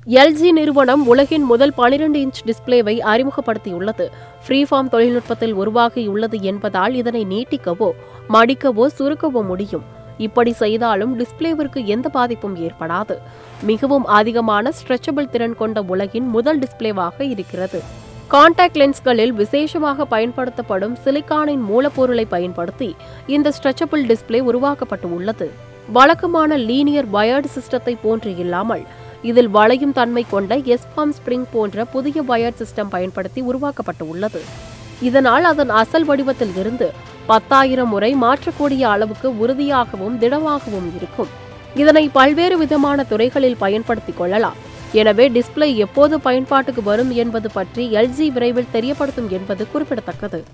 LG நிறுவனம் உலகின் முதல் 12 இன்ச் டிஸ்ப்ளேவை அறிமுகப்படுத்தியுள்ளது ஃப்ரீஃபார்ம் தொழில்நுட்பத்தில் உருவாகியுள்ளது என்பதால் இதனை நீட்டிக்கவோ மடிக்கவோ சுருக்கவோ முடியும் இப்படி செய்தாலும் டிஸ்ப்ளேவிற்கு எந்த பாதிப்பும் ஏற்படாது மிகவும் அதிகமான ஸ்ட்ரெச்சபிள் திறன் கொண்ட உலகின் முதல் டிஸ்ப்ளேவாக இருக்கிறது காண்டாக்ட் லென்ஸ்களில் விசேஷமாக பயன்படுத்தப்படும் சிலிக்கானின் மூலப்பொருளை பயன்படுத்தி இந்த ஸ்ட்ரெச்சபிள் டிஸ்ப்ளே உருவாக்கப்பட்டு உள்ளது வழக்கமான லீனியர் வயர்டு சிஸ்டத்தை போன்று இல்லாமல் இதில் வளையும் தன்மை கொண்ட எஸ்பாம் ஸ்பிரிங் போன்ற புதிய வயர்ட் சிஸ்டம் பயன்படுத்தி உருவாக்கப்பட்டு உள்ளது இதனால் அதன் அசல் வடிவத்தில் இருந்து பத்தாயிரம் முறை மாற்றக்கூடிய அளவுக்கு உறுதியாகவும் திடமாகவும் இருக்கும் இதனை பல்வேறு விதமான துறைகளில் பயன்படுத்திக் கொள்ளலாம் எனவே டிஸ்ப்ளே எப்போது பயன்பாட்டுக்கு வரும் என்பது பற்றி எல்ஜி விரைவில் தெரியப்படுத்தும் என்பது குறிப்பிடத்தக்கது